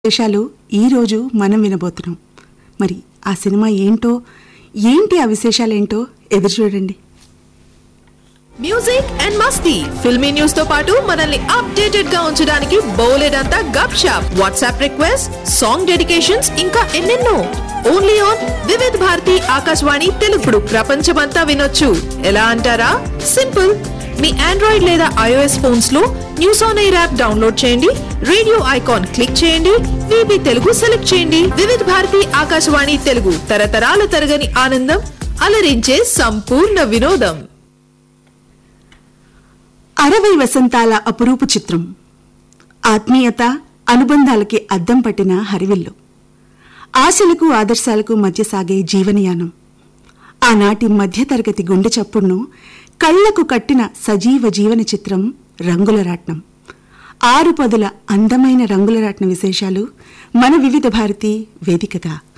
విశేషాలు ఈరోజు మనం వినబోతున్నాం మరి ఆ సినిమా ఏంటో ఏంటి ఆ విశేషాలేంటో ఎదురు చూడండి మ్యూజిక్ అండ్ మస్తీ ఫిల్మీ న్యూస్ తో పాటు మనల్ని అప్డేటెడ్ గా ఉంచడానికి బోలెడంతా Gupshup WhatsApp request song dedications ఇంకా ఎన్నెన్నో ఓన్లీ ఆన్ వివిధ్ భారతి ఆకాశవాణి తెలుగుడు ప్రపంచమంతా వినొచ్చు ఎలా అంటారా సింపుల్ మీ ఆండ్రాయిడ్ లేదా ఐఓఎస్ ఫోన్స్ లో news on air app download చేయండి రేడియో ఐకాన్ క్లిక్ చేయండి విబి తెలుగు సెలెక్ట్ చేయండి వివిధ భారతి ఆకాశవాణి తెలుగు తరతరాల తరగని ఆనందం అలరించే సంపూర్ణ వినోదం అరవై వసంతాల అపురూపు చిత్రం ఆత్మీయత అనుబంధాలకి అద్దం పట్టిన హరివిల్లు ఆశలకు ఆదర్శాలకు మధ్య సాగే జీవనయానం ఆనాటి మధ్యతరగతి గుండె చప్పుడును కళ్లకు కట్టిన సజీవ జీవన చిత్రం రంగుల రాట్నం ఆరు పదుల అందమైన రంగుల రాట్న విశేషాలు మన వివిధ భారతి వేదికగా